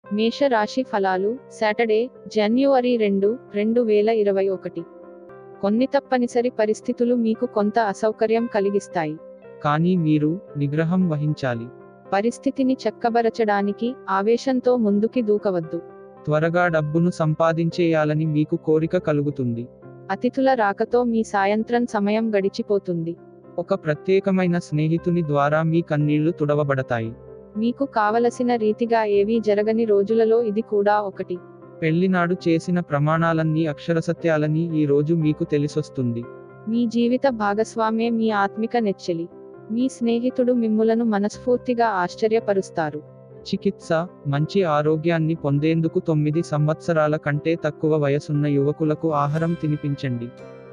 మేష రాశి ఫలాలు సాటర్డే జనవరి రెండు రెండు వేల ఇరవై ఒకటి కొన్ని తప్పనిసరి పరిస్థితులు మీకు కొంత అసౌకర్యం కలిగిస్తాయి కానీ మీరు నిగ్రహం వహించాలి పరిస్థితిని చక్కబరచడానికి ఆవేశంతో ముందుకి దూకవద్దు త్వరగా డబ్బును సంపాదించేయాలని మీకు కోరిక కలుగుతుంది అతిథుల రాకతో మీ సాయంత్రం సమయం గడిచిపోతుంది ఒక ప్రత్యేకమైన స్నేహితుని ద్వారా మీ కన్నీళ్లు తుడవబడతాయి మీకు కావలసిన రీతిగా ఏవీ జరగని రోజులలో ఇది కూడా ఒకటి పెళ్లినాడు చేసిన ప్రమాణాలన్నీ అక్షరసత్యాలని ఈ రోజు మీకు తెలిసొస్తుంది మీ జీవిత భాగస్వామే మీ ఆత్మిక నెచ్చెలి మీ స్నేహితుడు మిమ్ములను మనస్ఫూర్తిగా ఆశ్చర్యపరుస్తారు చికిత్స మంచి ఆరోగ్యాన్ని పొందేందుకు తొమ్మిది సంవత్సరాల కంటే తక్కువ వయసున్న యువకులకు ఆహారం తినిపించండి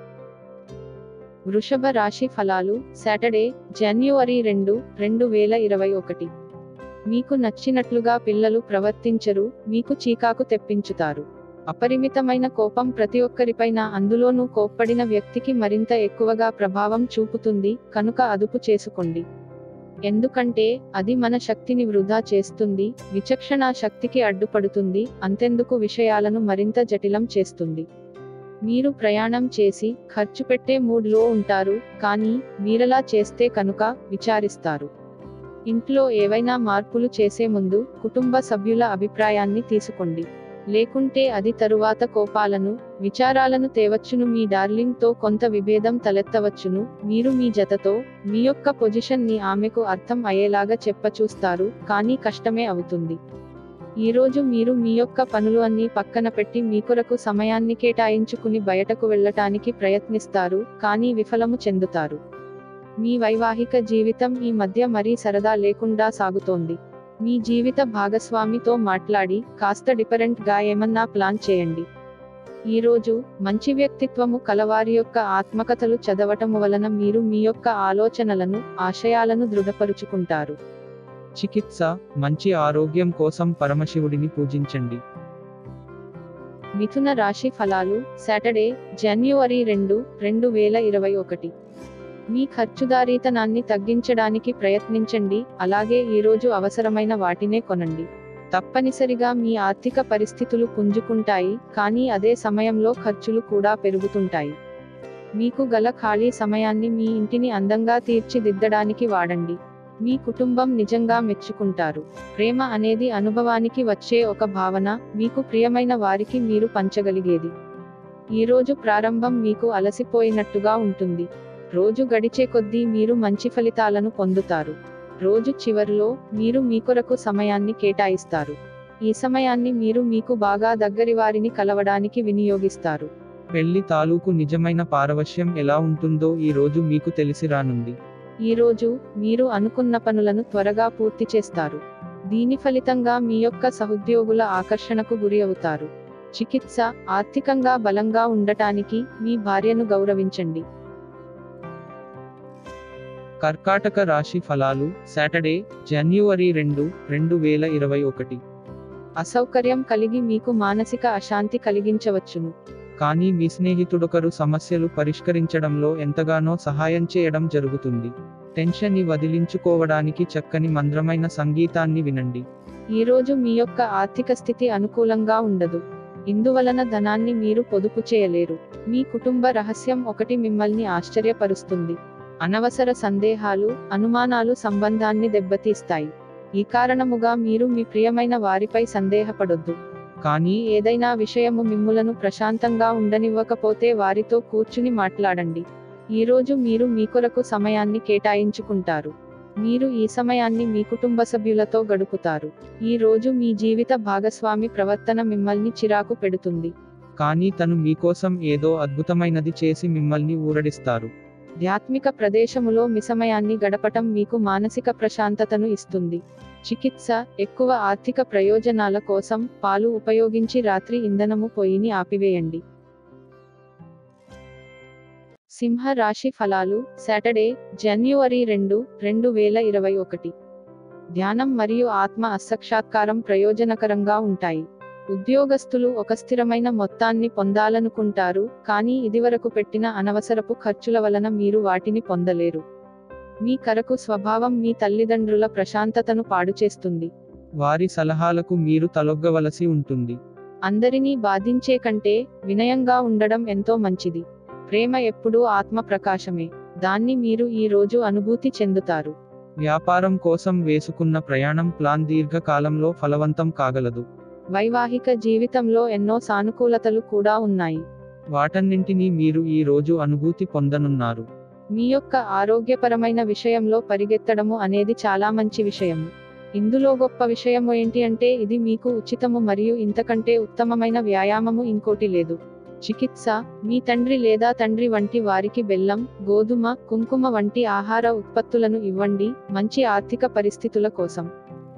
వృషభ రాశి ఫలాలు సాటర్డే జనవరి రెండు రెండు వేల ఇరవై ఒకటి మీకు నచ్చినట్లుగా పిల్లలు ప్రవర్తించరు మీకు చీకాకు తెప్పించుతారు అపరిమితమైన కోపం ప్రతి ఒక్కరిపైన అందులోనూ కోప్పడిన వ్యక్తికి మరింత ఎక్కువగా ప్రభావం చూపుతుంది కనుక అదుపు చేసుకోండి ఎందుకంటే అది మన శక్తిని వృధా చేస్తుంది విచక్షణా శక్తికి అడ్డుపడుతుంది అంతెందుకు విషయాలను మరింత జటిలం చేస్తుంది మీరు ప్రయాణం చేసి ఖర్చు పెట్టే మూడ్లో ఉంటారు కానీ మీరలా చేస్తే కనుక విచారిస్తారు ఇంట్లో ఏవైనా మార్పులు చేసే ముందు కుటుంబ సభ్యుల అభిప్రాయాన్ని తీసుకోండి లేకుంటే అది తరువాత కోపాలను విచారాలను తేవచ్చును మీ డార్లింగ్ తో కొంత విభేదం తలెత్తవచ్చును మీరు మీ జతతో మీ యొక్క పొజిషన్ ని ఆమెకు అర్థం అయ్యేలాగా చెప్పచూస్తారు కానీ కష్టమే అవుతుంది ఈ రోజు మీరు మీ యొక్క పనులు అన్ని పక్కన పెట్టి మీ కొరకు సమయాన్ని కేటాయించుకుని బయటకు వెళ్ళటానికి ప్రయత్నిస్తారు కానీ విఫలము చెందుతారు మీ వైవాహిక జీవితం ఈ మధ్య మరీ సరదా లేకుండా సాగుతోంది మీ జీవిత భాగస్వామితో మాట్లాడి కాస్త డిఫరెంట్ గా ఏమన్నా ప్లాన్ చేయండి ఈ రోజు మంచి వ్యక్తిత్వము కలవారి యొక్క ఆత్మకథలు చదవటము వలన మీరు మీ యొక్క ఆలోచనలను ఆశయాలను దృఢపరుచుకుంటారు చికిత్స మంచి ఆరోగ్యం కోసం పరమశివుడిని పూజించండి మిథున రాశి ఫలాలు సాటర్డే జనవరి రెండు రెండు వేల ఇరవై ఒకటి మీ ఖర్చుదారీతనాన్ని తగ్గించడానికి ప్రయత్నించండి అలాగే ఈ రోజు అవసరమైన వాటినే కొనండి తప్పనిసరిగా మీ ఆర్థిక పరిస్థితులు పుంజుకుంటాయి కానీ అదే సమయంలో ఖర్చులు కూడా పెరుగుతుంటాయి మీకు గల ఖాళీ సమయాన్ని మీ ఇంటిని అందంగా తీర్చిదిద్దడానికి వాడండి మీ కుటుంబం నిజంగా మెచ్చుకుంటారు ప్రేమ అనేది అనుభవానికి వచ్చే ఒక భావన మీకు ప్రియమైన వారికి మీరు పంచగలిగేది ఈ రోజు ప్రారంభం మీకు అలసిపోయినట్టుగా ఉంటుంది రోజు గడిచే కొద్దీ మీరు మంచి ఫలితాలను పొందుతారు రోజు చివర్లో మీరు మీ కొరకు సమయాన్ని కేటాయిస్తారు ఈ సమయాన్ని మీరు మీకు బాగా దగ్గరి వారిని కలవడానికి వినియోగిస్తారు పెళ్లి తాలూకు నిజమైన పారవశ్యం ఎలా ఉంటుందో ఈ రోజు మీకు తెలిసి రానుంది ఈ రోజు మీరు అనుకున్న పనులను త్వరగా పూర్తి చేస్తారు దీని ఫలితంగా మీ యొక్క సహోద్యోగుల ఆకర్షణకు గురి అవుతారు చికిత్స ఆర్థికంగా బలంగా ఉండటానికి మీ భార్యను గౌరవించండి కర్కాటక రాశి ఫలాలు సాటర్డే జనవరి రెండు రెండు వేల ఇరవై ఒకటి అసౌకర్యం కలిగి మీకు మానసిక అశాంతి కలిగించవచ్చును కానీ మీ స్నేహితుడొకరు సమస్యలు పరిష్కరించడంలో ఎంతగానో సహాయం చేయడం జరుగుతుంది టెన్షన్ ని వదిలించుకోవడానికి చక్కని మంద్రమైన సంగీతాన్ని వినండి ఈ రోజు మీ యొక్క ఆర్థిక స్థితి అనుకూలంగా ఉండదు ఇందువలన ధనాన్ని మీరు పొదుపు చేయలేరు మీ కుటుంబ రహస్యం ఒకటి మిమ్మల్ని ఆశ్చర్యపరుస్తుంది అనవసర సందేహాలు అనుమానాలు సంబంధాన్ని దెబ్బతీస్తాయి ఈ కారణముగా మీరు మీ ప్రియమైన వారిపై సందేహపడొద్దు కానీ ఏదైనా విషయము మిమ్ములను ప్రశాంతంగా ఉండనివ్వకపోతే వారితో కూర్చుని మాట్లాడండి ఈ రోజు మీరు మీ కొరకు సమయాన్ని కేటాయించుకుంటారు మీరు ఈ సమయాన్ని మీ కుటుంబ సభ్యులతో గడుపుతారు ఈ రోజు మీ జీవిత భాగస్వామి ప్రవర్తన మిమ్మల్ని చిరాకు పెడుతుంది కానీ తను మీకోసం ఏదో అద్భుతమైనది చేసి మిమ్మల్ని ఊరడిస్తారు ధ్యాత్మిక ప్రదేశములో మీ సమయాన్ని గడపటం మీకు మానసిక ప్రశాంతతను ఇస్తుంది చికిత్స ఎక్కువ ఆర్థిక ప్రయోజనాల కోసం పాలు ఉపయోగించి రాత్రి ఇంధనము పొయ్యిని ఆపివేయండి సింహ రాశి ఫలాలు సాటర్డే జనవరి రెండు రెండు వేల ఇరవై ఒకటి ధ్యానం మరియు ఆత్మ అసక్షాత్కారం ప్రయోజనకరంగా ఉంటాయి ఉద్యోగస్తులు ఒక స్థిరమైన మొత్తాన్ని పొందాలనుకుంటారు కానీ ఇదివరకు పెట్టిన అనవసరపు ఖర్చుల వలన మీరు వాటిని పొందలేరు మీ కరకు స్వభావం మీ తల్లిదండ్రుల ప్రశాంతతను పాడుచేస్తుంది వారి సలహాలకు మీరు తలొగ్గవలసి ఉంటుంది అందరినీ బాధించే కంటే వినయంగా ఉండడం ఎంతో మంచిది ప్రేమ ఎప్పుడూ ఆత్మ ప్రకాశమే దాన్ని మీరు ఈ రోజు అనుభూతి చెందుతారు వ్యాపారం కోసం వేసుకున్న ప్రయాణం ప్లాన్ దీర్ఘకాలంలో ఫలవంతం కాగలదు వైవాహిక జీవితంలో ఎన్నో సానుకూలతలు కూడా ఉన్నాయి వాటన్నింటినీ మీరు ఈ రోజు అనుభూతి పొందనున్నారు మీ యొక్క ఆరోగ్యపరమైన విషయంలో పరిగెత్తడము అనేది చాలా మంచి విషయము ఇందులో గొప్ప విషయము ఏంటి అంటే ఇది మీకు ఉచితము మరియు ఇంతకంటే ఉత్తమమైన వ్యాయామము ఇంకోటి లేదు చికిత్స మీ తండ్రి లేదా తండ్రి వంటి వారికి బెల్లం గోధుమ కుంకుమ వంటి ఆహార ఉత్పత్తులను ఇవ్వండి మంచి ఆర్థిక పరిస్థితుల కోసం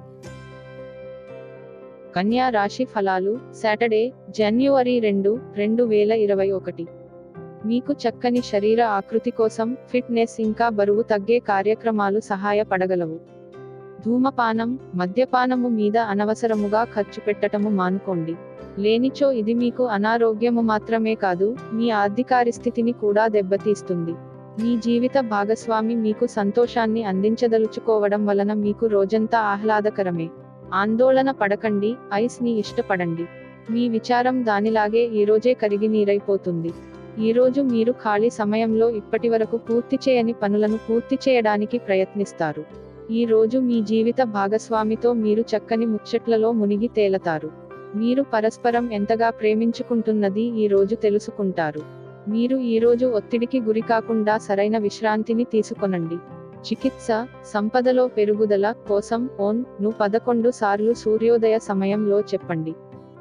కన్యా రాశి ఫలాలు సాటర్డే జనవరి రెండు రెండు వేల ఇరవై ఒకటి మీకు చక్కని శరీర ఆకృతి కోసం ఫిట్నెస్ ఇంకా బరువు తగ్గే కార్యక్రమాలు సహాయపడగలవు ధూమపానం మద్యపానము మీద అనవసరముగా ఖర్చు పెట్టటము మానుకోండి లేనిచో ఇది మీకు అనారోగ్యము మాత్రమే కాదు మీ ఆర్థికారిస్థితిని కూడా దెబ్బతీస్తుంది మీ జీవిత భాగస్వామి మీకు సంతోషాన్ని అందించదలుచుకోవడం వలన మీకు రోజంతా ఆహ్లాదకరమే ఆందోళన పడకండి ఐస్ ని ఇష్టపడండి మీ విచారం దానిలాగే ఈరోజే కరిగి నీరైపోతుంది ఈరోజు మీరు ఖాళీ సమయంలో ఇప్పటివరకు పూర్తి చేయని పనులను పూర్తి చేయడానికి ప్రయత్నిస్తారు ఈ రోజు మీ జీవిత భాగస్వామితో మీరు చక్కని ముచ్చట్లలో మునిగి తేలతారు మీరు పరస్పరం ఎంతగా ప్రేమించుకుంటున్నది ఈ రోజు తెలుసుకుంటారు మీరు ఈ రోజు ఒత్తిడికి గురికాకుండా సరైన విశ్రాంతిని తీసుకొనండి చికిత్స సంపదలో పెరుగుదల కోసం ఓన్ ను పదకొండు సార్లు సూర్యోదయ సమయంలో చెప్పండి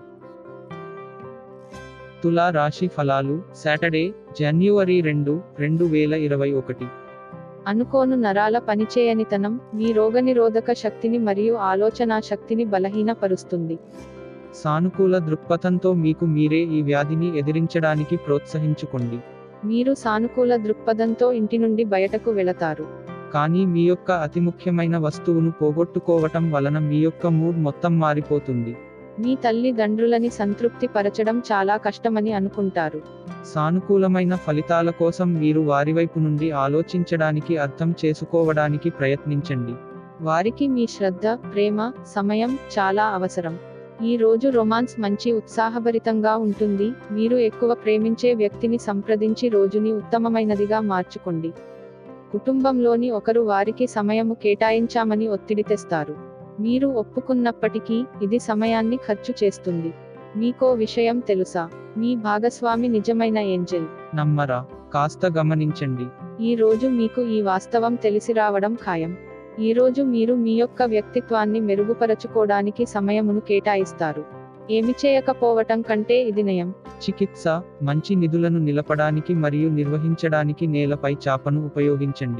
తులా రాశి ఫలాలు సాటర్డే జనవరి రెండు రెండు వేల ఇరవై ఒకటి అనుకోను నరాల పనిచేయనితనం మీ రోగనిరోధక శక్తిని మరియు ఆలోచనా శక్తిని బలహీనపరుస్తుంది సానుకూల దృక్పథంతో మీకు మీరే ఈ వ్యాధిని ఎదిరించడానికి ప్రోత్సహించుకోండి మీరు సానుకూల దృక్పథంతో ఇంటి నుండి బయటకు వెళతారు కానీ మీ యొక్క అతి ముఖ్యమైన వస్తువును పోగొట్టుకోవటం వలన మీ యొక్క మూడ్ మొత్తం మారిపోతుంది మీ తల్లిదండ్రులని సంతృప్తి పరచడం చాలా కష్టమని అనుకుంటారు సానుకూలమైన ఫలితాల కోసం మీరు వారి వైపు నుండి ఆలోచించడానికి అర్థం చేసుకోవడానికి ప్రయత్నించండి వారికి మీ శ్రద్ధ ప్రేమ సమయం చాలా అవసరం ఈ రోజు రొమాన్స్ మంచి ఉత్సాహభరితంగా ఉంటుంది మీరు ఎక్కువ ప్రేమించే వ్యక్తిని సంప్రదించి రోజుని ఉత్తమమైనదిగా మార్చుకోండి కుటుంబంలోని ఒకరు వారికి సమయము కేటాయించామని ఒత్తిడి తెస్తారు మీరు ఒప్పుకున్నప్పటికీ ఇది సమయాన్ని ఖర్చు చేస్తుంది మీకో విషయం తెలుసా మీ భాగస్వామి నిజమైన ఏంజెల్ నమ్మరా కాస్త గమనించండి ఈ రోజు మీకు ఈ వాస్తవం తెలిసి రావడం ఖాయం ఈ రోజు మీరు మీ యొక్క వ్యక్తిత్వాన్ని మెరుగుపరచుకోవడానికి సమయమును కేటాయిస్తారు ఏమి చేయకపోవటం కంటే ఇది నయం చికిత్స మంచి నిధులను నిలపడానికి మరియు నిర్వహించడానికి నేలపై చాపను ఉపయోగించండి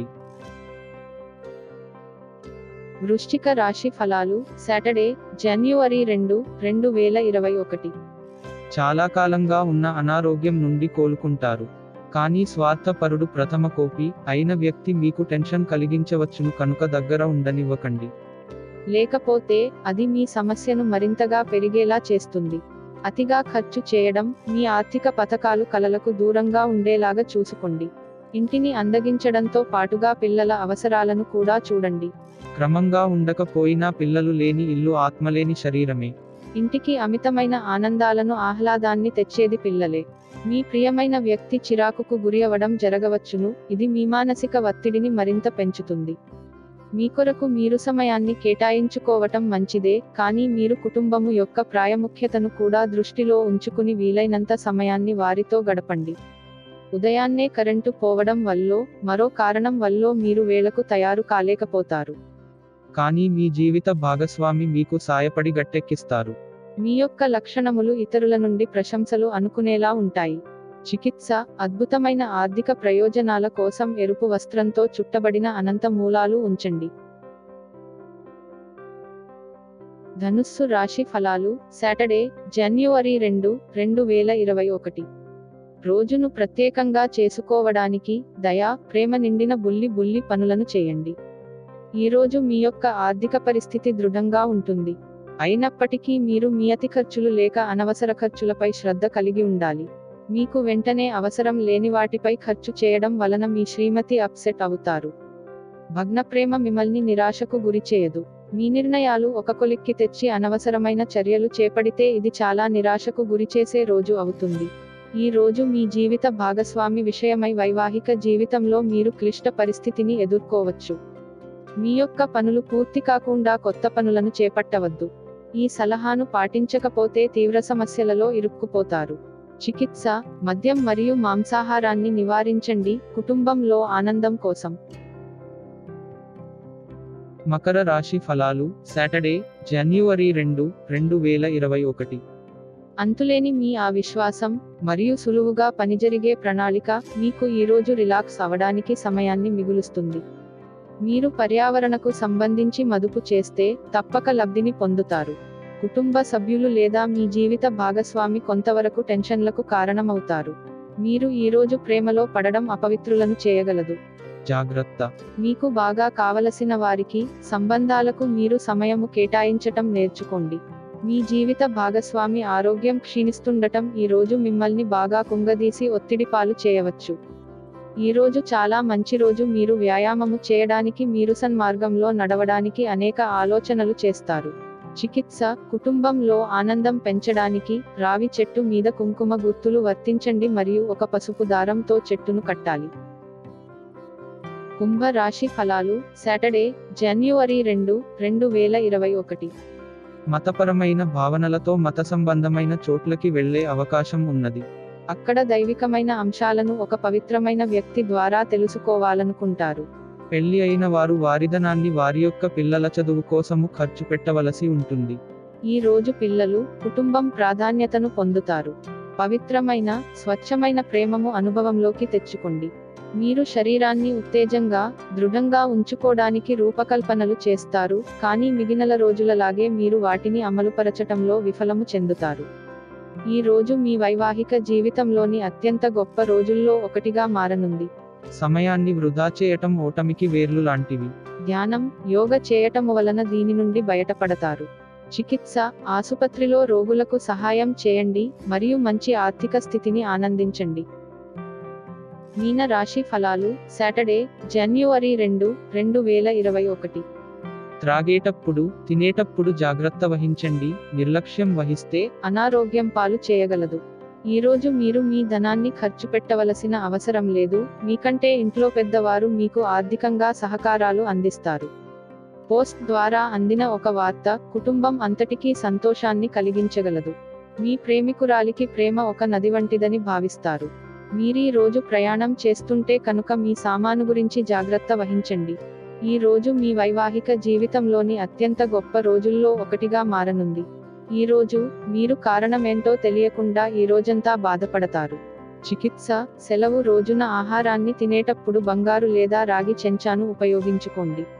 వృశ్చిక రాశి ఫలాలు సాటర్డే జనవరి రెండు రెండు వేల ఇరవై ఒకటి చాలా కాలంగా ఉన్న అనారోగ్యం నుండి కోలుకుంటారు కానీ స్వార్థపరుడు ప్రథమ కోపి అయిన వ్యక్తి మీకు టెన్షన్ కలిగించవచ్చును కనుక దగ్గర ఉండనివ్వకండి లేకపోతే అది మీ సమస్యను మరింతగా పెరిగేలా చేస్తుంది అతిగా ఖర్చు చేయడం మీ ఆర్థిక పథకాలు కలలకు దూరంగా ఉండేలాగా చూసుకోండి ఇంటిని అందగించడంతో పాటుగా పిల్లల అవసరాలను కూడా చూడండి క్రమంగా ఉండకపోయినా పిల్లలు లేని ఇల్లు ఆత్మలేని శరీరమే ఇంటికి అమితమైన ఆనందాలను ఆహ్లాదాన్ని తెచ్చేది పిల్లలే మీ ప్రియమైన వ్యక్తి చిరాకుకు గురియవడం జరగవచ్చును ఇది మీ మానసిక ఒత్తిడిని మరింత పెంచుతుంది మీ కొరకు మీరు సమయాన్ని కేటాయించుకోవటం మంచిదే కానీ మీరు కుటుంబము యొక్క ప్రాయముఖ్యతను కూడా దృష్టిలో ఉంచుకుని వీలైనంత సమయాన్ని వారితో గడపండి ఉదయాన్నే కరెంటు పోవడం వల్లో మరో కారణం వల్లో మీరు వేళకు తయారు కాలేకపోతారు కానీ మీ జీవిత భాగస్వామి మీకు సాయపడి గట్టెక్కిస్తారు మీ యొక్క లక్షణములు ఇతరుల నుండి ప్రశంసలు అనుకునేలా ఉంటాయి చికిత్స అద్భుతమైన ఆర్థిక ప్రయోజనాల కోసం ఎరుపు వస్త్రంతో చుట్టబడిన అనంత మూలాలు ఉంచండి ధనుస్సు రాశి ఫలాలు సాటర్డే జనవరి రెండు రెండు వేల ఇరవై ఒకటి రోజును ప్రత్యేకంగా చేసుకోవడానికి దయ ప్రేమ నిండిన బుల్లి బుల్లి పనులను చేయండి ఈరోజు మీ యొక్క ఆర్థిక పరిస్థితి దృఢంగా ఉంటుంది అయినప్పటికీ మీరు మీ అతి ఖర్చులు లేక అనవసర ఖర్చులపై శ్రద్ధ కలిగి ఉండాలి మీకు వెంటనే అవసరం లేని వాటిపై ఖర్చు చేయడం వలన మీ శ్రీమతి అప్సెట్ అవుతారు భగ్న ప్రేమ మిమ్మల్ని నిరాశకు గురి చేయదు మీ నిర్ణయాలు ఒక కొలిక్కి తెచ్చి అనవసరమైన చర్యలు చేపడితే ఇది చాలా నిరాశకు గురిచేసే రోజు అవుతుంది ఈ రోజు మీ జీవిత భాగస్వామి విషయమై వైవాహిక జీవితంలో మీరు క్లిష్ట పరిస్థితిని ఎదుర్కోవచ్చు మీ యొక్క పనులు పూర్తి కాకుండా కొత్త పనులను చేపట్టవద్దు ఈ సలహాను పాటించకపోతే తీవ్ర సమస్యలలో ఇరుక్కుపోతారు చికిత్స మద్యం మరియు మాంసాహారాన్ని నివారించండి కుటుంబంలో ఆనందం కోసం మకర రాశి ఫలాలు సాటర్డే జనవరి రెండు రెండు వేల ఇరవై ఒకటి అంతులేని మీ ఆ విశ్వాసం మరియు సులువుగా పనిజరిగే ప్రణాళిక మీకు ఈరోజు రిలాక్స్ అవడానికి సమయాన్ని మిగులుస్తుంది మీరు పర్యావరణకు సంబంధించి మదుపు చేస్తే తప్పక లబ్ధిని పొందుతారు కుటుంబ సభ్యులు లేదా మీ జీవిత భాగస్వామి కొంతవరకు టెన్షన్లకు కారణమవుతారు మీరు ఈరోజు ప్రేమలో పడడం అపవిత్రులను చేయగలదు జాగ్రత్త మీకు బాగా కావలసిన వారికి సంబంధాలకు మీరు సమయము కేటాయించటం నేర్చుకోండి మీ జీవిత భాగస్వామి ఆరోగ్యం క్షీణిస్తుండటం ఈ రోజు మిమ్మల్ని బాగా కుంగదీసి ఒత్తిడి పాలు చేయవచ్చు ఈ రోజు చాలా మంచి రోజు మీరు వ్యాయామము చేయడానికి మీరు సన్మార్గంలో నడవడానికి అనేక ఆలోచనలు చేస్తారు చికిత్స కుటుంబంలో ఆనందం పెంచడానికి రావి చెట్టు మీద కుంకుమ గుర్తులు వర్తించండి మరియు ఒక పసుపు దారంతో చెట్టును కట్టాలి కుంభ రాశి ఫలాలు సాటర్డే జనవరి రెండు రెండు వేల ఇరవై ఒకటి మతపరమైన భావనలతో మత సంబంధమైన చోట్లకి వెళ్ళే అవకాశం ఉన్నది అక్కడ దైవికమైన అంశాలను ఒక పవిత్రమైన వ్యక్తి ద్వారా తెలుసుకోవాలనుకుంటారు పెళ్లి అయిన వారు వారిధనాన్ని వారి యొక్క పిల్లల చదువు కోసము ఖర్చు పెట్టవలసి ఉంటుంది ఈ రోజు పిల్లలు కుటుంబం ప్రాధాన్యతను పొందుతారు పవిత్రమైన స్వచ్ఛమైన ప్రేమము అనుభవంలోకి తెచ్చుకోండి మీరు శరీరాన్ని ఉత్తేజంగా దృఢంగా ఉంచుకోవడానికి రూపకల్పనలు చేస్తారు కానీ మిగిలిన రోజులలాగే మీరు వాటిని అమలుపరచటంలో విఫలము చెందుతారు ఈ రోజు మీ వైవాహిక జీవితంలోని అత్యంత గొప్ప రోజుల్లో ఒకటిగా మారనుంది సమయాన్ని వృధా చేయటం ఓటమికి వేర్లు లాంటివి ధ్యానం యోగ చేయటం వలన దీని నుండి బయటపడతారు చికిత్స ఆసుపత్రిలో రోగులకు సహాయం చేయండి మరియు మంచి ఆర్థిక స్థితిని ఆనందించండి మీన రాశి ఫలాలు సాటర్డే జనవరి రెండు రెండు వేల ఇరవై ఒకటి త్రాగేటప్పుడు తినేటప్పుడు జాగ్రత్త వహించండి నిర్లక్ష్యం వహిస్తే అనారోగ్యం పాలు చేయగలదు ఈ రోజు మీరు మీ ధనాన్ని ఖర్చు పెట్టవలసిన అవసరం లేదు మీకంటే ఇంట్లో పెద్దవారు మీకు ఆర్థికంగా సహకారాలు అందిస్తారు పోస్ట్ ద్వారా అందిన ఒక వార్త కుటుంబం అంతటికీ సంతోషాన్ని కలిగించగలదు మీ ప్రేమికురాలికి ప్రేమ ఒక నది వంటిదని భావిస్తారు మీరీ రోజు ప్రయాణం చేస్తుంటే కనుక మీ సామాను గురించి జాగ్రత్త వహించండి ఈ రోజు మీ వైవాహిక జీవితంలోని అత్యంత గొప్ప రోజుల్లో ఒకటిగా మారనుంది ఈ రోజు మీరు కారణమేంటో తెలియకుండా ఈ రోజంతా బాధపడతారు చికిత్స సెలవు రోజున ఆహారాన్ని తినేటప్పుడు బంగారు లేదా రాగి చెంచాను ఉపయోగించుకోండి